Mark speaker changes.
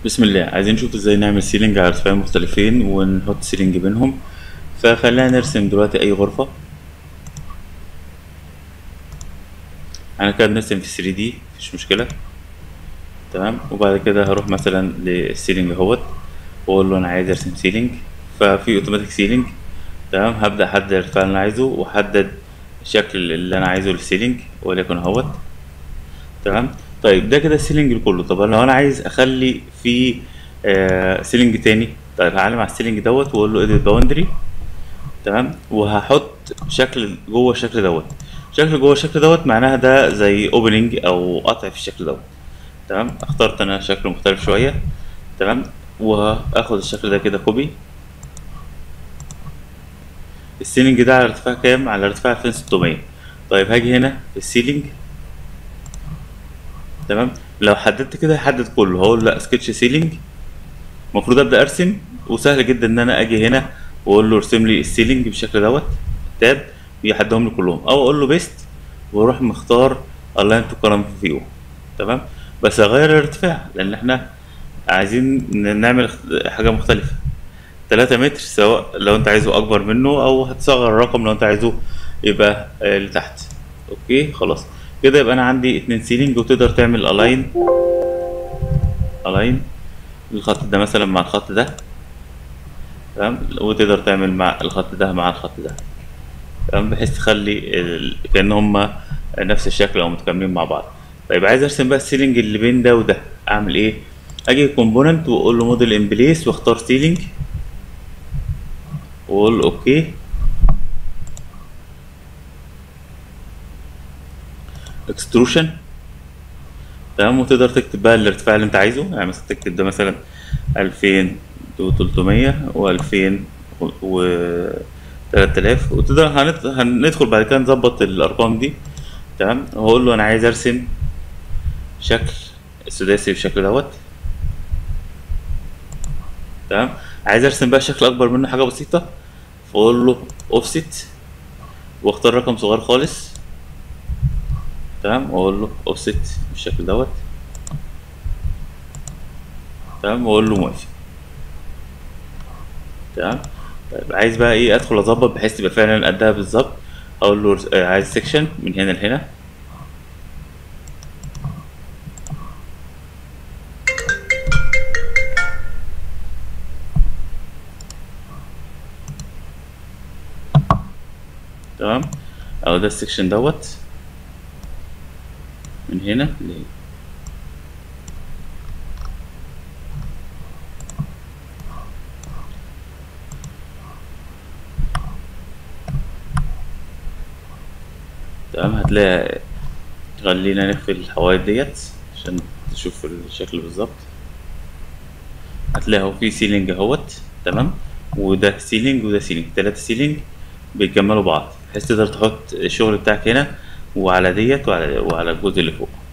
Speaker 1: بسم الله عايزين نشوف ازاي نعمل سيلينج على ارتفاعين مختلفين ونحط سيلينج بينهم فخلينا نرسم دلوقتي اي غرفة انا كده بنرسم في 3 دي مفيش مشكلة تمام وبعد كده هروح مثلا للسيلينج اهوت واقول له انا عايز ارسم سيلينج ففي اوتوماتيك سيلينج تمام هبدأ احدد الارتفاع اللي انا عايزه واحدد الشكل اللي انا عايزه للسيلينج وليكن اهوت تمام طيب ده كده السيلينج كله طب لو انا عايز اخلي في آه سيلينج تاني طيب هعلم على السيلينج دوت واقول له اديت باوندري تمام وهحط شكل جوه الشكل دوت شكل جوه الشكل دوت معناها ده زي اوبننج او قطع في الشكل دوت تمام اخترت انا شكل مختلف شويه تمام وهاخد الشكل ده كده كوبي السيلينج ده على ارتفاع كام على ارتفاع 2600 طيب هاجي هنا في السيلينج تمام لو حددت كده هيحدد كله هقول لا سكتش سيلينج المفروض ابدا ارسم وسهل جدا ان انا اجي هنا واقول له ارسم لي السيلينج بالشكل دوت تاب يحدهم لي كلهم او اقول له بيست واروح مختار الاين تو كولم فيو تمام بس اغير الارتفاع لان احنا عايزين نعمل حاجه مختلفه 3 متر سواء لو انت عايزه اكبر منه او هتصغر الرقم لو انت عايزه يبقى آه لتحت اوكي خلاص كده يبقى انا عندي اتنين سيلينج وتقدر تعمل الاين الاين الخط ده مثلا مع الخط ده تمام وتقدر تعمل مع الخط ده مع الخط ده تمام بحيث تخلي ال... كان هما نفس الشكل او متكاملين مع بعض طيب عايز ارسم بقى السيلينج اللي بين ده وده اعمل ايه اجي كومبوننت واقول له موديل ان بليس واختار سيلينج واقول له اوكي اكستروشن تمام وتقدر تكتب بقى الارتفاع اللي انت عايزه يعني مثلا تكتب ده مثلا ألفين وتلتمية وألفين و تلات آلاف وتقدر هندخل, هندخل بعد كده نظبط الأرقام دي تمام وهقول له أنا عايز أرسم شكل السداسي بالشكل دوت تمام عايز أرسم بقى شكل أكبر منه حاجة بسيطة فأقول له أوفست واختار رقم صغير خالص تمام واقول له اوفست بالشكل دوت تمام واقول له موافق تمام طيب عايز بقى ايه ادخل اظبط بحيث تبقى فعلا قدها بالظبط اقول له عايز سيكشن من هنا لهنا تمام او ده السكشن دوت من هنا لهنا تمام هتلاقي خلينا نقفل الحوايط ديت عشان تشوف الشكل بالظبط هتلاقي اهو في سيلينج اهوت تمام وده سيلينج وده سيلينج تلاتة سيلينج بيكملوا بعض بحيث تقدر تحط الشغل بتاعك هنا وعلى ديت وعلى, وعلى الجزء اللي فوق